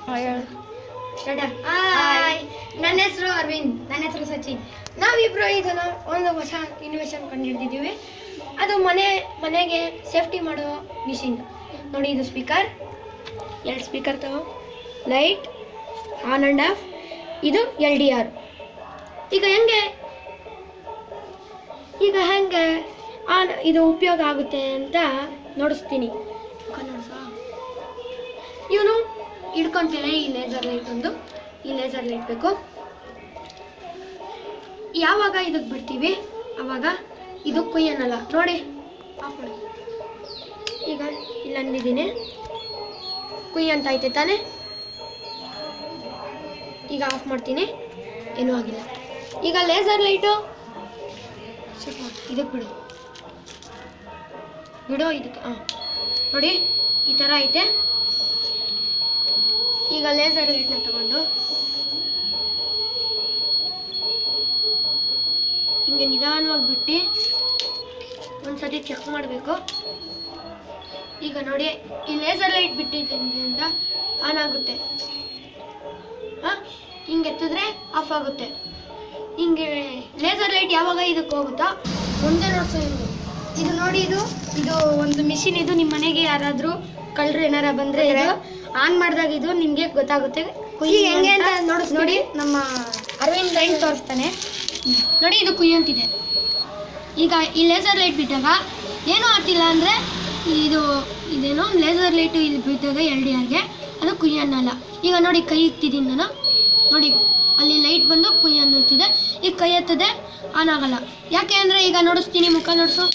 hi ನನ್ನ ಹೆಸರು ಅರವಿಂದ್ ನನ್ನ ಹೆಸರು ಸಚಿನ್ ನಾವಿಬ್ರು ಇದನ್ನ ಒಂದು ಹೊಸ ಇನ್ವೆಷನ್ ಕಂಡುಹಿಡಿದಿದ್ದೀವಿ ಅದು ಮನೆ ಮನೆಗೆ ಸೇಫ್ಟಿ ಮಾಡೋ ಮಿಷಿನ್ ನೋಡಿ ಇದು ಸ್ಪೀಕರ್ ಎರಡು ಸ್ಪೀಕರ್ ತಗೋ ಲೈಟ್ ಆನ್ ಆ್ಯಂಡ್ ಆಫ್ ಇದು ಎಲ್ ಡಿ ಆರ್ ಈಗ ಹೆಂಗೆ ಈಗ ಹೆಂಗೆ ಆನ್ ಇದು ಉಪಯೋಗ ಆಗುತ್ತೆ ಅಂತ ನೋಡಿಸ್ತೀನಿ ಮುಖ ನೋಡ್ಸಾ ಇವನು ಹಿಡ್ಕೊಂತೇನೆ ಈ ಲೇಸರ್ ಲೈಟ್ ಒಂದು ಈ ಲೇಸರ್ ಲೈಟ್ ಬೇಕು ಯಾವಾಗ ಇದಕ್ಕೆ ಬಿಡ್ತೀವಿ ಅವಾಗ ಇದು ಕುಯ್ಯನಲ್ಲ ನೋಡಿ ಆಫ್ ಮಾಡಿ ಈಗ ಇಲ್ಲಿ ಅಂದಿದ್ದೀನಿ ಕುಯ್ಯ ಅಂತ ಐತೆ ತಾನೆ ಈಗ ಆಫ್ ಮಾಡ್ತೀನಿ ಏನೂ ಆಗಿಲ್ಲ ಈಗ ಲೇಸರ್ ಲೈಟು ಇದಕ್ಕೆ ಬಿಡು ಬಿಡು ಇದಕ್ಕೆ ಹಾಂ ನೋಡಿ ಈ ಥರ ಐತೆ ಈಗ ಲೇಸರ್ ಲೈಟ್ನ ತಗೊಂಡು ಹಿಂಗೆ ನಿಧಾನವಾಗಿ ಬಿಟ್ಟು ಒಂದ್ಸತಿ ಚೆಕ್ ಮಾಡಬೇಕು ಈಗ ನೋಡಿ ಈ ಲೇಸರ್ ಲೈಟ್ ಬಿಟ್ಟಿದ್ದರಿಂದ ಆನ್ ಆಗುತ್ತೆ ಹಾಂ ಹಿಂಗೆ ಎತ್ತಿದ್ರೆ ಆಫ್ ಆಗುತ್ತೆ ಹಿಂಗೆ ಲೇಸರ್ ಲೈಟ್ ಯಾವಾಗ ಇದಕ್ಕೆ ಹೋಗುತ್ತಾ ಮುಂದೆ ನೋಡ್ಸೋ ಹಿಂಗೆ ಇದು ನೋಡಿ ಇದು ಇದು ಒಂದು ಮಿಷಿನ್ ಇದು ನಿಮ್ಮ ಮನೆಗೆ ಯಾರಾದರೂ ಕಳ್ಳರು ಏನಾರ ಬಂದರೆ ಇದು ಆನ್ ಮಾಡಿದಾಗ ಇದು ನಿಮಗೆ ಗೊತ್ತಾಗುತ್ತೆ ಕುಯ್ಯಿ ಹೆಂಗೆ ಅಂತ ನೋಡಿಸ್ ನೋಡಿ ನಮ್ಮ ಅರವಿಂದ್ ಲೈಟ್ ತೋರಿಸ್ತಾನೆ ನೋಡಿ ಇದು ಕುಯ್ಯಂತಿದೆ ಈಗ ಈ ಲೇಸರ್ ಲೈಟ್ ಬಿಟ್ಟಾಗ ಏನೂ ಆಗ್ತಿಲ್ಲ ಅಂದರೆ ಇದು ಇದೇನೋ ಲೇಸರ್ ಲೈಟು ಇಲ್ಲಿ ಬಿಟ್ಟಾಗ ಎಲ್ ಡಿ ಆರ್ಗೆ ಅದು ಕುಯ್ಯ ಅನ್ನಲ್ಲ ಈಗ ನೋಡಿ ಕೈ ಇಕ್ತಿದ್ದೀನಿ ನಾನು ನೋಡಿ ಅಲ್ಲಿ ಲೈಟ್ ಬಂದು ಕುಯ್ಯ ಅನ್ನುತ್ತಿದೆ ಈಗ ಕೈ ಎತ್ತದೆ ಆನ್ ಆಗಲ್ಲ ಯಾಕೆ ಅಂದರೆ ಈಗ ನೋಡಿಸ್ತೀನಿ ಮುಖ ನೋಡಿಸು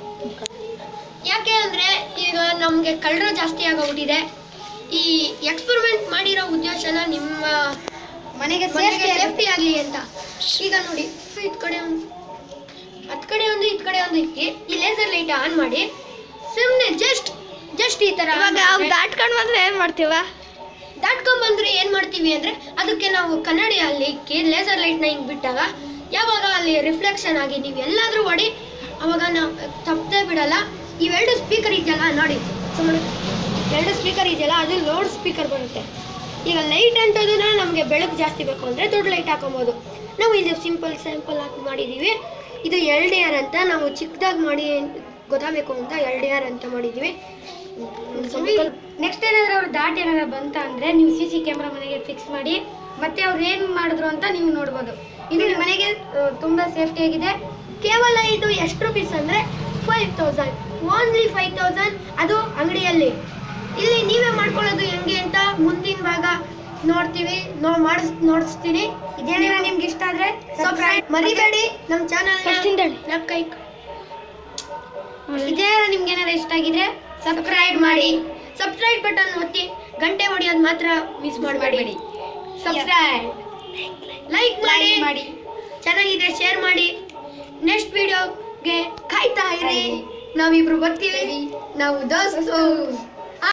ಯಾಕೆ ಅಂದರೆ ಈಗ ನಮಗೆ ಕಳ್ಳರು ಜಾಸ್ತಿ ಆಗೋಗ್ಬಿಟ್ಟಿದೆ ಈ ಎಕ್ಸ್ಪೆರಿಮೆಂಟ್ ಮಾಡಿರೋ ಉದ್ದೇಶನ ನಿಮ್ಮ ಮನೆಗೆ ಸೇಫ್ಟಿ ಆಗಲಿ ಅಂತ ಈಗ ನೋಡಿ ಇದ್ ಕಡೆ ಒಂದು ಹತ್ ಕಡೆ ಒಂದು ಇದ್ ಕಡೆ ಒಂದು ಇಕ್ಕಿ ಈ ಲೇಸರ್ ಲೈಟ್ ಆನ್ ಮಾಡಿ ಸುಮ್ಮನೆ ಜಸ್ಟ್ ಜಸ್ಟ್ ಈ ತರ ದಾಟ್ಕೊಂಡು ಬಂದ್ರೆ ಏನ್ ಮಾಡ್ತೀವ ದಾಟ್ಕೊಂಡ್ ಬಂದ್ರೆ ಏನ್ ಮಾಡ್ತೀವಿ ಅಂದ್ರೆ ಅದಕ್ಕೆ ನಾವು ಕನ್ನಡಿ ಅಲ್ಲಿ ಇಕ್ಕಿ ಲೇಸರ್ ಲೈಟ್ ನ ಹಿಂಗ್ ಬಿಟ್ಟಾಗ ಯಾವಾಗ ಅಲ್ಲಿ ರಿಫ್ಲೆಕ್ಷನ್ ಆಗಿ ನೀವು ಎಲ್ಲಾದ್ರೂ ಹೊಡಿ ಅವಾಗ ನಾವು ತಪ್ಪದೇ ಬಿಡಲ್ಲ ಇವೆರಡು ಸ್ಪೀಕರ್ ಇದೆಯಲ್ಲ ನೋಡಿ ಸುಮ್ಮನೆ ಎರಡು ಸ್ಪೀಕರ್ ಇದೆಯಲ್ಲ ಅದು ಲೋಡ್ ಸ್ಪೀಕರ್ ಬರುತ್ತೆ ಈಗ ಲೈಟ್ ಅಂತದನ್ನ ನಮಗೆ ಬೆಳಕು ಜಾಸ್ತಿ ಬೇಕು ಅಂದರೆ ದೊಡ್ಡ ಲೈಟ್ ಹಾಕೊಬೋದು ನಾವು ಇದು ಸಿಂಪಲ್ ಸ್ಯಾಂಪಲ್ ಹಾಕಿ ಮಾಡಿದ್ದೀವಿ ಇದು ಎಲ್ ಡಿ ಆರ್ ಅಂತ ನಾವು ಚಿಕ್ಕದಾಗಿ ಮಾಡಿ ಗೊತ್ತಾಗಬೇಕು ಅಂತ ಎಲ್ ಡಿ ಆರ್ ಅಂತ ಮಾಡಿದ್ದೀವಿ ನೆಕ್ಸ್ಟ್ ಏನಾದರೂ ಅವ್ರು ದಾಟ್ ಏನಾದ್ರು ಬಂತ ಅಂದರೆ ನೀವು ಸಿ ಸಿ ಕ್ಯಾಮ್ರಾ ಮನೆಗೆ ಫಿಕ್ಸ್ ಮಾಡಿ ಮತ್ತೆ ಅವ್ರು ಏನು ಮಾಡಿದ್ರು ಅಂತ ನೀವು ನೋಡ್ಬೋದು ಇದು ನಿಮ್ಮ ಮನೆಗೆ ಆ, ತುಂಬ ಸೇಫ್ಟಿ ಆಗಿದೆ ಕೇವಲ ಇದು ಎಷ್ಟು ರುಪೀಸ್ ಅಂದರೆ five thousand only five thousand ಅದು ಅಂಗಡಿಯಲ್ಲಿ ಇಲ್ಲಿ ನೀವೇ ಮಾಡ್ಕೊಳ್ಳೋದು ಹೆಂಗೆ ಅಂತ ಮುಂದಿನ ಭಾಗ ನೋಡ್ತೀವಿ ನೋ ಮಾಡಿಸ್ ನೋಡಿಸ್ತೀನಿ ಇದೇನೇನ ನಿಮ್ಗೆ ಇಷ್ಟ ಆದ್ರೆ ಸಬ್ಸ್ಕ್ರೈಬ್ ಮರಿಬೇಡಿ ನಮ್ಮ ಚಾನಲ್ ಕೈ ಇದೇ ನಿಮ್ಗೆ ಏನಾರ ಇಷ್ಟ ಆಗಿದ್ರೆ ಸಬ್ಸ್ಕ್ರೈಬ್ ಮಾಡಿ ಸಬ್ಸ್ಕ್ರೈಬ್ ಬಟನ್ ಒತ್ತಿ ಗಂಟೆ ಹೊಡಿಯೋದು ಮಾತ್ರ ಮಿಸ್ ಮಾಡಬೇಡಿ ಸಬ್ಸ್ಕ್ರೈಬ್ ಲೈಕ್ ಮಾಡಿ ಮಾಡಿ ಚೆನ್ನಾಗಿದ್ರೆ ಶೇರ್ ಮಾಡಿ ನೆಕ್ಸ್ಟ್ ವಿಡಿಯೋಗೆ ಕಾಯ್ತಾ ಇರಿ ನಾವಿಬ್ರು ಬರ್ತೀವಿ ನಾವು ದೋಸ್ತು